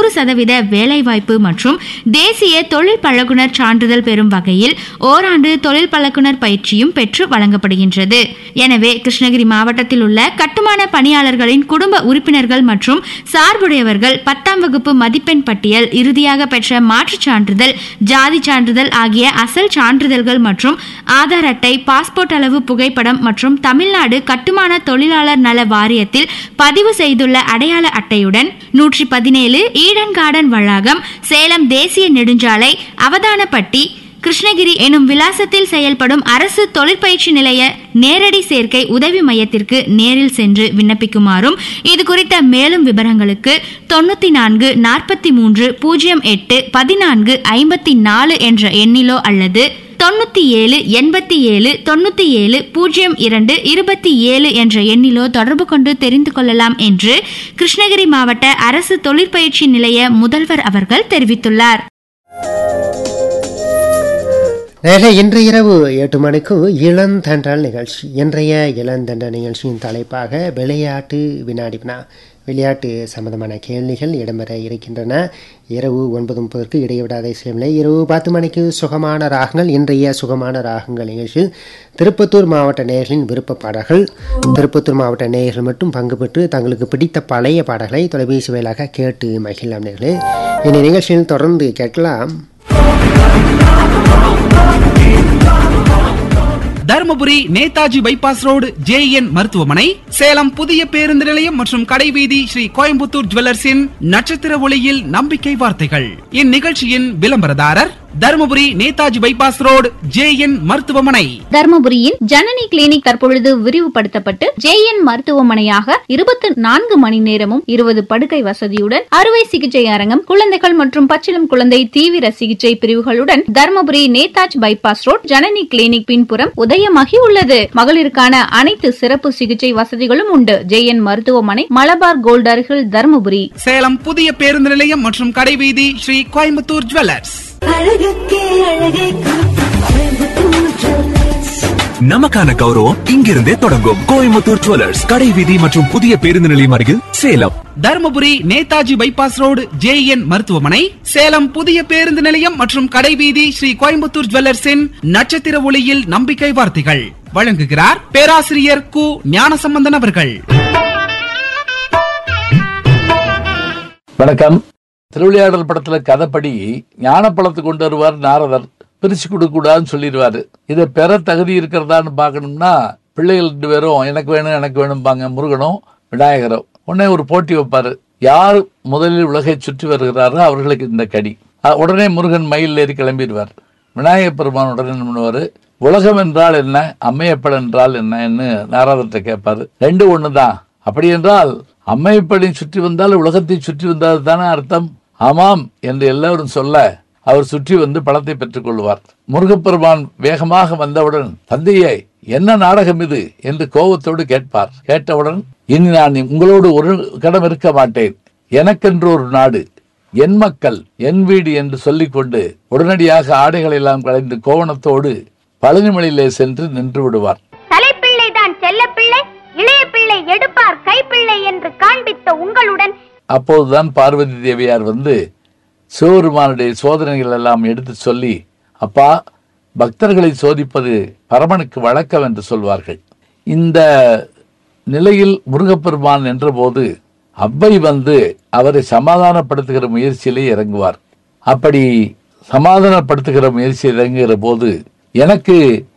சதவீத வேலைவாய்ப்பு மற்றும் தேசிய தொழில் பழகுனர் சான்றிதழ் பெறும் வகையில் ஓராண்டு தொழில் பழகுனர் பயிற்சியும் பெற்று வழங்கப்படுகின்றது எனவே கிருஷ்ணகிரி மாவட்டத்தில் உள்ள கட்டுமான பணியாளர்களின் குடும்ப உறுப்பினர்கள் மற்றும் சார்புடையவர்கள் பத்தாம் வகுப்பு மதிப்பெண் பட்டியல் இறுதியாக பெற்ற மாற்றுச் சான்றிதழ் ஜாதி சான்றிதழ் ஆகிய அசல் சான்றிதழ்கள் மற்றும் ஆதார் அட்டை பாஸ்போர்ட் அளவு புகைப்படம் மற்றும் தமிழ்நாடு கட்டுமான தொழிலாளர் நல வாரியத்தில் பதிவு செய்துள்ள அடையாள அட்டையுடன் நூற்றி பதினேழு ஈடன் கார்டன் வளாகம் சேலம் தேசிய நெடுஞ்சாலை அவதானப்பட்டி கிருஷ்ணகிரி எனும் விலாசத்தில் செயல்படும் அரசு தொழிற்பயிற்சி நிலைய நேரடி சேர்க்கை உதவி மையத்திற்கு நேரில் சென்று விண்ணப்பிக்குமாறும் இது குறித்த மேலும் விவரங்களுக்கு தொண்ணூத்தி நான்கு நாற்பத்தி மூன்று பூஜ்ஜியம் எட்டு பதினான்கு ஐம்பத்தி நாலு என்ற எண்ணிலோ அல்லது தொண்ணூத்தி ஏழு எண்பத்தி ஏழு தொண்ணூத்தி ஏழு பூஜ்ஜியம் இரண்டு இருபத்தி ஏழு என்ற எண்ணிலோ தொடர்பு கொண்டு தெரிந்து கொள்ளலாம் என்று கிருஷ்ணகிரி மாவட்ட அரசு தொழிற்பயிற்சி நிலைய முதல்வர் அவர்கள் தெரிவித்துள்ளார் நேரே இன்று இரவு எட்டு மணிக்கு இளந்தண்டல் நிகழ்ச்சி இன்றைய இளந்தண்டல் நிகழ்ச்சியின் தலைப்பாக விளையாட்டு வினாடி வினா விளையாட்டு சம்பந்தமான கேள்விகள் இடம்பெற இருக்கின்றன இரவு ஒன்பது முப்பதற்கு இடைவிடாத இசையமில்லை இரவு பத்து மணிக்கு சுகமான ராகங்கள் இன்றைய சுகமான ராகங்கள் நிகழ்ச்சியில் திருப்பத்தூர் மாவட்ட நேயர்களின் விருப்ப பாடல்கள் திருப்பத்தூர் மாவட்ட நேயர்கள் மட்டும் பங்கு பெற்று தங்களுக்கு பிடித்த பழைய பாடல்களை தொலைபேசி வாயிலாக கேட்டு மகிழலாம் நேர்களே இந்த நிகழ்ச்சியில் தொடர்ந்து கேட்கலாம் Dharmapuri Netaji bypass road J மருத்துவமனை சேலம் புதிய பேருந்து நிலையம் மற்றும் கடைவீதி ஸ்ரீ கோயம்புத்தூர் ஜுவல்லர்ஸின் நட்சத்திர ஒளியில் நம்பிக்கை வார்த்தைகள் இந்நிகழ்ச்சியின் விளம்பரதாரர் Dharmapuri Netaji bypass road J மருத்துவமனை தர்மபுரியின் ஜனனி கிளினிக் தற்பொழுது விரிவுபடுத்தப்பட்டு ஜேஎன் மருத்துவமனையாக இருபத்தி நான்கு மணி நேரமும் இருபது படுக்கை வசதியுடன் அறுவை சிகிச்சை அரங்கம் குழந்தைகள் மற்றும் பச்சிளம் குழந்தை தீவிர சிகிச்சை பிரிவுகளுடன் Dharmapuri Netaji bypass road Janani clinic பின்புறம் உதயமாகி உள்ளது மகளிருக்கான அனைத்து சிறப்பு சிகிச்சை வசதிகளும் உண்டு ஜேஎன் மருத்துவமனை மலபார் கோல்ட் அருகில் தர்மபுரி சேலம் புதிய பேருந்து நிலையம் மற்றும் கடைவீதி ஸ்ரீ கோயம்புத்தூர் ஜுவல்லர்ஸ் அழகுக்கே அழகை கோயம்புத்தூர் ஜுவல்லர்ஸ் நமக்கான கௌரவம் இங்கிருந்தே தொடங்கும் கோயம்புத்தூர் ஜுவல்லர்ஸ் கடை வீதி மற்றும் புதிய பேருந்து நிலையம் அருகில் Salem Dharmapuri Netaji bypass road J மருத்துவமனை சேலம் புதிய பேருந்து நிலையம் மற்றும் கடைவீதி ஸ்ரீ கோயம்புத்தூர் ஜுவல்லர்ஸின் நட்சத்திர ஒளியில் நம்பிக்கை வார்த்தைகள் வழங்குகிறார் பேராசிரியர் கு ஞானசம்பந்தன் அவர்கள் வணக்கம் திருவிளையாடல் படத்துல கதைப்படி ஞானப்பழத்தை கொண்டு வருவார் நாரதர் பிரிச்சு கொடுக்க கூடாதுன்னு சொல்லிடுவாரு இதை பெற தகுதி இருக்கிறதான்னு பார்க்கணும்னா பிள்ளைகள் ரெண்டு பேரும் எனக்கு வேணும் எனக்கு வேணும்பாங்க முருகனும் விநாயகரும் உடனே ஒரு போட்டி வைப்பாரு யார் முதலில் உலகை சுற்றி வருகிறாரோ அவர்களுக்கு இந்த கடி அஹ் உடனே முருகன் மயில் ஏறி கிளம்பிடுவார் விநாயகப் பெருமான் உடனே என்ன பண்ணுவாரு உலகம் என்றால் என்ன அம்மையப்பள் என்றால் என்னன்னு நாரதர்கிட்ட கேட்பாரு ரெண்டு ஒண்ணுதான் அப்படி என்றால் அம்மையப்படி சுற்றி வந்தால் உலகத்தை சுற்றி வந்தால் தானே அர்த்தம் ஆமாம் என்று எல்லாரும் சொல்ல அவர் சுற்றி வந்து பழத்தை பெற்றுக் கொள்வார் முருகப்பெருமான் வேகமாக வந்தவுடன் தந்தையே என்ன நாடகம் இது என்று கோபத்தோடு கேட்பார் கேட்டவுடன் இனி நான் உங்களோடு ஒரு கடம் இருக்க மாட்டேன் எனக்கென்று ஒரு நாடு என் மக்கள் என் வீடு என்று சொல்லிக்கொண்டு உடனடியாக ஆடைகளை எல்லாம் களைந்து கோவணத்தோடு பழனிமலையிலே சென்று நின்று விடுவார் தலைப்பிள்ளை தான் செல்லப்பிள்ளை இளைய பிள்ளை எடுப்பார் கைப்பிள்ளை என்று காண்பித்த உங்களுடன் அப்போதுதான் பார்வதி தேவியார் வந்து சிவபெருமானுடைய சோதனைகள் எல்லாம் எடுத்து சொல்லி அப்பா பக்தர்களை சோதிப்பது பரமனுக்கு வழக்கம் என்று சொல்வார்கள் இந்த நிலையில் முருகப்பெருமான் என்றபோது அவ்வை வந்து அவரை சமாதானப்படுத்துகிற முயற்சியிலே இறங்குவார் அப்படி சமாதானப்படுத்துகிற முயற்சியில் இறங்குகிற போது எனக்கு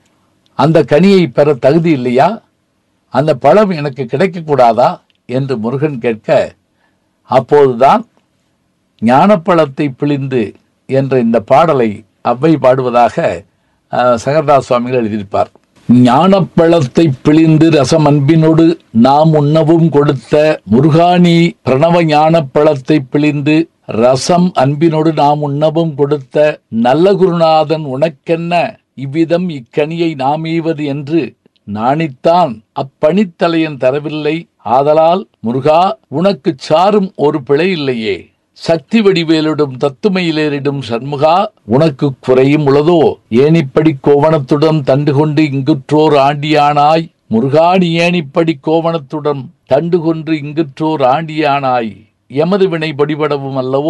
அந்த கனியை பெற தகுதி இல்லையா அந்த பழம் எனக்கு கிடைக்கக்கூடாதா என்று முருகன் கேட்க அப்போதுதான் ஞானப்பழத்தை பிழிந்து என்ற இந்த பாடலை அவ்வை பாடுவதாக அஹ், சங்கரதாஸ் சுவாமிகள் எழுதியிருப்பார் ஞானப்பழத்தை பிழிந்து ரசம் அன்பினோடு நாம் உண்ணவும் கொடுத்த முருகாணி பிரணவ ஞானப்பழத்தை பிழிந்து ரசம் அன்பினோடு நாம் உண்ணவும் கொடுத்த நல்ல குருநாதன் உனக்கென்ன இவ்விதம் இக்கனியை நாம் ஈவது என்று நாணித்தான் அப்பணித்தலையன் தரவில்லை ஆதலால் முருகா உனக்குச் சாரும் ஒரு பிழை இல்லையே சக்தி வடிவேலிடும் தத்துமையிலேறிடும் சண்முகா உனக்கு குறையும் உளதோ ஏனிப்படி கோவணத்துடன் தண்டு கொண்டு இங்குற்றோர் ஆண்டியானாய் முருகா நீ ஏனிப்படி கோவணத்துடன் தண்டு கொன்று இங்குற்றோர் ஆண்டியானாய் எமது வினை படிபடவும் அல்லவோ